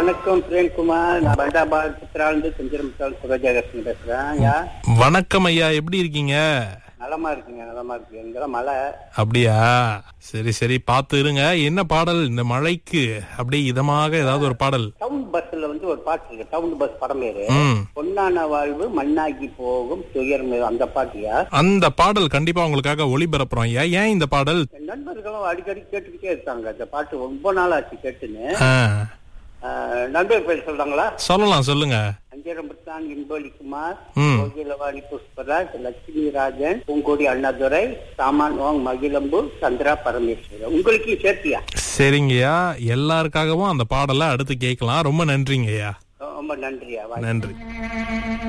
வணக்கம் பிரேம்குமார் நான் பண்டாபாத் சித்ராந்து செஞ்சிரம் சுரஜாகிருஷ்ணன் பேசுறேன் யா வணக்கம் ஐயா எப்படி இருக்கீங்க நலமா இருக்குங்க நலமா இருக்கு எங்கெல்லாம் மழை அப்படியா சரி சரி பார்த்து இருங்க என்ன பாடல் இந்த மழைக்கு அப்படியே இதமாக ஏதாவது ஒரு பாடல் டவுன் பஸ்ல வந்து ஒரு பாட்டு இருக்கு டவுன் பஸ் படம் பேரு ம் பொன்னான வாழ்வு மண்ணாகி போகும் துயர்மை அந்த பாட்டியா அந்த பாடல் கண்டிப்பா உங்களுக்காக ஒளிபரப்புறோம் ஐயா ஏன் இந்த பாடல் என் நண்பர்களும் அடிக்கடி கேட்டுக்கிட்டே இருக்காங்க இந்த பாட்டு ரொம்ப நாள் ஆச்சு கேட்டுன்னு ஆ, ஆஹ், நண்பர் பேர் சொல்றாங்களா சொல்லலாம் சொல்லுங்க அஞ்சரம்பத்தான் இன்போலி குமார் ம். கோகிலவாணி புஷ்பராஜ் லட்சுமி ராஜன் பூங்கோடி அண்ணாதுரை சாமான் வாங் மகிழம்பு சந்திரா பரமேஸ்வரன் உங்களுக்கு சேர்த்தியா சரிங்கய்யா எல்லாருக்காகவும் அந்த பாடலை அடுத்து கேட்கலாம் ரொம்ப நன்றிங்க ஐயா ரொம்ப நன்றியா வாய்ப்பு நன்றி